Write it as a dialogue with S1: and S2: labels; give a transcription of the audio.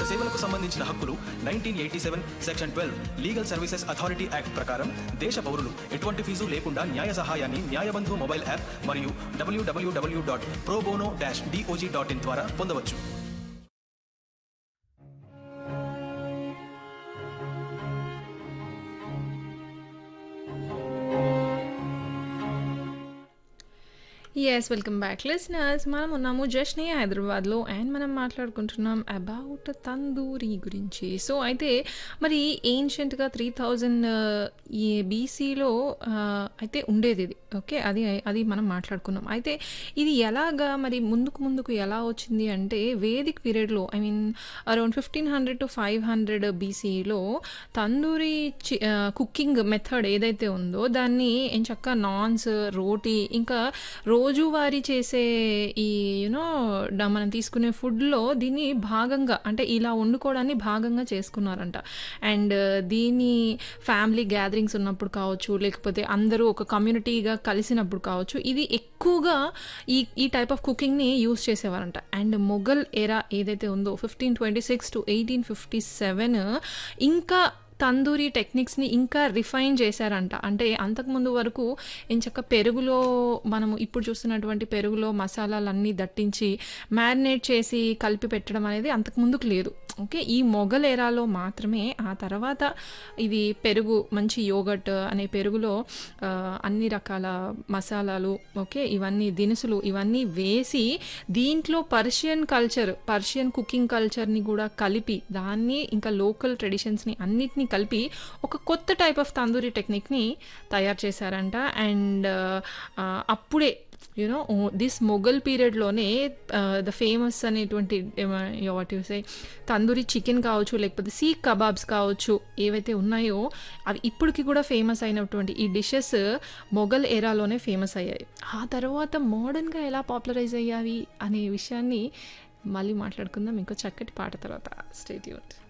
S1: సేవలకు సంబంధించిన హక్కులు nineteen eighty seven section twelve legal services authority act ప్రకారం దేశ పౌరులు ఎటువంటి ఫీజు లేకుండా న్యాయ సహాయాన్ని న్యాయబంధు మొబైల్ యాప్ మరియు WWW dot pro bono dash DOJ dot in ద్వారా పొందవచ్చు
S2: ఎస్ వెల్కమ్ బ్యాక్ లిసనర్స్ మనం ఉన్నాము జస్ట్ని హైదరాబాద్లో అండ్ మనం మాట్లాడుకుంటున్నాం అబౌట్ తందూరి గురించి సో అయితే మరి ఏన్షియంట్గా త్రీ థౌజండ్ ఈ బీసీలో అయితే ఉండేది ఇది ఓకే అది అది మనం మాట్లాడుకున్నాం అయితే ఇది ఎలాగా మరి ముందుకు ముందుకు ఎలా వచ్చింది అంటే వేదిక్ పీరియడ్లో I mean around fifteen hundred to five hundred బీసీలో తందూరి కుకింగ్ మెథడ్ ఏదైతే ఉందో దాన్ని ఎంచక్క నాన్స్ రోటీ ఇంకా రోజువారీ చేసే ఈ యూనో మనం తీసుకునే ఫుడ్లో దీన్ని భాగంగా అంటే ఇలా వండుకోవడాన్ని భాగంగా చేసుకున్నారంట అండ్ దీన్ని ఫ్యామిలీ గ్యాదరింగ్స్ ఉన్నప్పుడు కావచ్చు లేకపోతే అందరూ ఒక కమ్యూనిటీగా కలిసినప్పుడు కావచ్చు ఇది ఎక్కువగా ఈ ఈ టైప్ ఆఫ్ కుకింగ్ని యూస్ చేసేవారంట అండ్ మొఘల్ ఎరా ఏదైతే ఉందో fifteen twenty six to eighteen fifty seven ఇంకా తందూరి టెక్నిక్స్ని ఇంకా రిఫైన్ చేశారంట అంటే అంతకుముందు వరకు ఇంచక్క పెరుగులో మనము ఇప్పుడు చూస్తున్నటువంటి పెరుగులో మసాలాలన్నీ దట్టించి మ్యారినేట్ చేసి కలిపి పెట్టడం అనేది అంతకుముందుకు లేదు ఓకే ఈ మొఘల్ ఎరాలో మాత్రమే ఆ తర్వాత ఇది పెరుగు మంచి యోగట్ అనే పెరుగులో అన్ని రకాల మసాలాలు ఓకే ఇవన్నీ దినుసులు ఇవన్నీ వేసి దీంట్లో పర్షియన్ కల్చర్ పర్షియన్ కుకింగ్ కల్చర్ని కూడా కలిపి దాన్ని ఇంకా లోకల్ ట్రెడిషన్స్ని అన్నిటినీ కలిపి ఒక కొత్త టైప్ ఆఫ్ తందూరి టెక్నిక్ని తయారు చేశారంట అండ్ అప్పుడే యూనో దిస్ మొఘల్ పీరియడ్లోనే ద ఫేమస్ అనేటువంటి what you say tandoori chicken కావచ్చు లేకపోతే సీ కబాబ్స్ కావచ్చు ఏవైతే ఉన్నాయో అవి ఇప్పటికి కూడా ఫేమస్ అయినటువంటి ఈ డిషెస్ మొఘల్ ఎరాలోనే ఫేమస్ అయ్యాయి ఆ తర్వాత మోడర్న్గా ఎలా పాపులరైజ్ అయ్యావి అనే విషయాన్ని మళ్ళీ మాట్లాడుకుందాం ఇంకో చక్కటి పాట తర్వాత స్టేట్ యూట్